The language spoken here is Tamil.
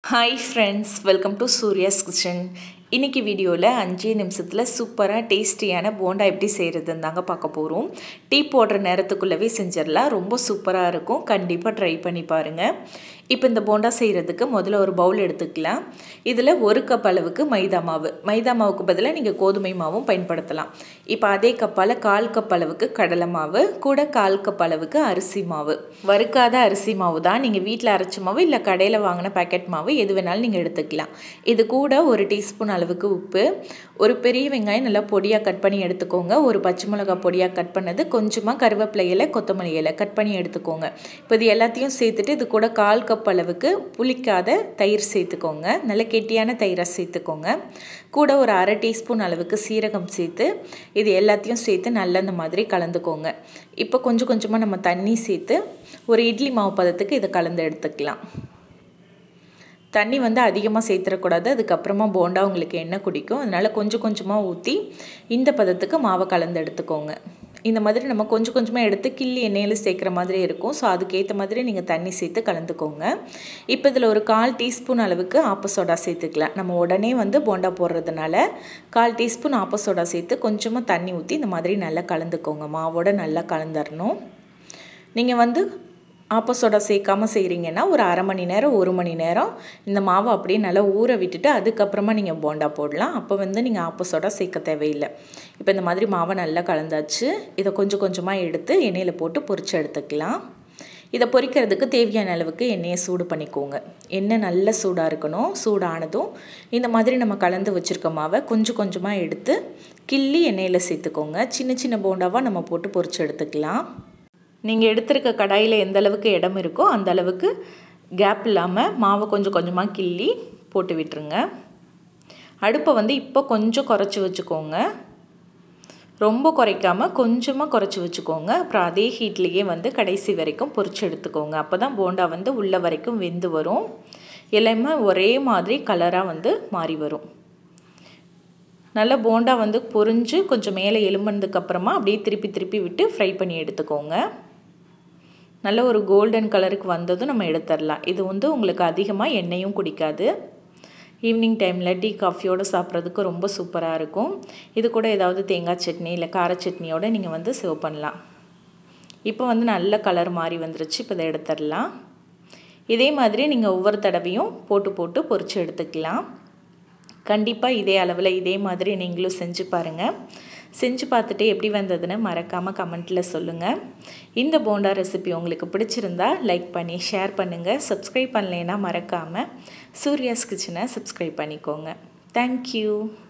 hi friends welcome to Surya's kitchen இன்றைக்கி வீடியோவில் அஞ்சே நிமிஷத்தில் சூப்பராக டேஸ்டியான போண்டா எப்படி செய்கிறதுன்னு தாங்க பார்க்க போகிறோம் டீ போடுற நேரத்துக்குள்ளவே செஞ்சிடலாம் ரொம்ப சூப்பராக இருக்கும் கண்டிப்பாக ட்ரை பண்ணி பாருங்கள் இப்போ இந்த போண்டா செய்கிறதுக்கு முதல்ல ஒரு பவுல் எடுத்துக்கலாம் இதில் ஒரு கப் அளவுக்கு மைதா மாவு மைதா மாவுக்கு பதிலாக நீங்கள் கோதுமை மாவும் பயன்படுத்தலாம் இப்போ அதே கப்பால் கால் கப் அளவுக்கு கடலை மாவு கூட கால் கப் அளவுக்கு அரிசி மாவு வறுக்காத அரிசி மாவு தான் நீங்கள் வீட்டில் அரைச்ச மாவு இல்லை கடையில் வாங்கின பேக்கெட் மாவு எது வேணாலும் நீங்கள் எடுத்துக்கலாம் இது கூட ஒரு டீஸ்பூன் அளவுக்கு உப்பு ஒரு பெரிய வெங்காயம் நல்லா பொடியாக கட் பண்ணி எடுத்துக்கோங்க ஒரு பச்சை மிளகாய் பொடியாக கட் பண்ணது கொஞ்சமாக கருவேப்பிலை இலை கொத்தமல்லி இலை கட் பண்ணி எடுத்துக்கோங்க இப்போ இது எல்லாத்தையும் சேர்த்துட்டு இது கூட கால் கப் அளவுக்கு புளிக்காத தயிர் சேர்த்துக்கோங்க நல்ல கெட்டியான தயிராக சேர்த்துக்கோங்க கூட ஒரு அரை டீஸ்பூன் அளவுக்கு சீரகம் சேர்த்து இது எல்லாத்தையும் சேர்த்து நல்லா இந்த மாதிரி கலந்துக்கோங்க இப்போ கொஞ்சம் கொஞ்சமாக நம்ம தண்ணி சேர்த்து ஒரு இட்லி மாவு பதத்துக்கு இதை கலந்து எடுத்துக்கலாம் தண்ணி வந்து அதிகமாக சேர்த்துடக்கூடாது அதுக்கப்புறமா போண்டா உங்களுக்கு எண்ணெய் குடிக்கும் அதனால் கொஞ்சம் கொஞ்சமாக ஊற்றி இந்த பதத்துக்கு மாவை கலந்து எடுத்துக்கோங்க இந்த மாதிரி நம்ம கொஞ்சம் கொஞ்சமாக எடுத்து கிள்ளி எண்ணெயில் சேர்க்குற மாதிரி இருக்கும் ஸோ அதுக்கேற்ற மாதிரி நீங்கள் தண்ணி சேர்த்து கலந்துக்கோங்க இப்போ இதில் ஒரு கால் டீஸ்பூன் அளவுக்கு ஆப்ப சோடா சேர்த்துக்கலாம் நம்ம உடனே வந்து போண்டா போடுறதுனால கால் டீஸ்பூன் ஆப்ப சோடா சேர்த்து கொஞ்சமாக தண்ணி ஊற்றி இந்த மாதிரி நல்லா கலந்துக்கோங்க மாவோட நல்லா கலந்துடணும் நீங்கள் வந்து ஆப்ப சோடா சேர்க்காமல் செய்கிறீங்கன்னா ஒரு அரை மணி நேரம் ஒரு மணி நேரம் இந்த மாவை அப்படியே நல்லா ஊற விட்டுட்டு அதுக்கப்புறமா நீங்கள் போண்டா போடலாம் அப்போ வந்து நீங்கள் ஆப்ப சோடா சேர்க்க தேவையில்லை இப்போ இந்த மாதிரி மாவை நல்லா கலந்தாச்சு இதை கொஞ்சம் கொஞ்சமாக எடுத்து எண்ணெயில் போட்டு பொரிச்சு எடுத்துக்கலாம் இதை பொரிக்கிறதுக்கு தேவையான அளவுக்கு எண்ணெயை சூடு பண்ணிக்கோங்க எண்ணெய் நல்ல சூடாக இருக்கணும் சூடானதும் இந்த மாதிரி நம்ம கலந்து வச்சுருக்க மாவை கொஞ்சம் கொஞ்சமாக எடுத்து கிள்ளி எண்ணெயில் சேர்த்துக்கோங்க சின்ன சின்ன போண்டாவாக நம்ம போட்டு பொரிச்சு எடுத்துக்கலாம் நீங்கள் எடுத்திருக்க கடாயில் எந்த அளவுக்கு இடம் இருக்கோ அந்த அளவுக்கு கேப் இல்லாமல் மாவை கொஞ்சம் கொஞ்சமாக கிள்ளி போட்டு விட்டுருங்க அடுப்பை வந்து இப்போ கொஞ்சம் குறைச்சி வச்சுக்கோங்க ரொம்ப குறைக்காமல் கொஞ்சமாக குறைச்சி வச்சுக்கோங்க அப்புறம் அதே ஹீட்லேயே வந்து கடைசி வரைக்கும் பொரிச்சு எடுத்துக்கோங்க அப்போ தான் போண்டா வந்து உள்ள வரைக்கும் வெந்து வரும் எல்லாமே ஒரே மாதிரி கலராக வந்து மாறி வரும் நல்ல போண்டா வந்து பொரிஞ்சு கொஞ்சம் மேலே எலும்புனதுக்கப்புறமா அப்படியே திருப்பி திருப்பி விட்டு ஃப்ரை பண்ணி எடுத்துக்கோங்க நல்ல ஒரு கோல்டன் கலருக்கு வந்ததும் நம்ம எடுத்துடலாம் இது வந்து உங்களுக்கு அதிகமாக எண்ணெயும் குடிக்காது ஈவினிங் டைமில் டீ காஃபியோடு சாப்பிட்றதுக்கு ரொம்ப சூப்பராக இருக்கும் இது கூட ஏதாவது தேங்காய் சட்னி இல்லை கார சட்னியோடு நீங்கள் வந்து சர்வ் பண்ணலாம் இப்போ வந்து நல்ல கலர் மாறி வந்துருச்சு இப்போ இதை எடுத்துடலாம் இதே மாதிரி நீங்கள் ஒவ்வொரு தடவையும் போட்டு போட்டு பொரித்து எடுத்துக்கலாம் கண்டிப்பாக இதே அளவில் இதே மாதிரி நீங்களும் செஞ்சு பாருங்கள் செஞ்சு பார்த்துட்டு எப்படி வந்ததுன்னு மறக்காமல் கமெண்ட்டில் சொல்லுங்கள் இந்த போண்டா ரெசிபி உங்களுக்கு பிடிச்சிருந்தா லைக் பண்ணி ஷேர் பண்ணுங்கள் சப்ஸ்கிரைப் பண்ணலைன்னா மறக்காமல் சூர்யாஸ் கிச்சனை சப்ஸ்கிரைப் பண்ணிக்கோங்க தேங்க்யூ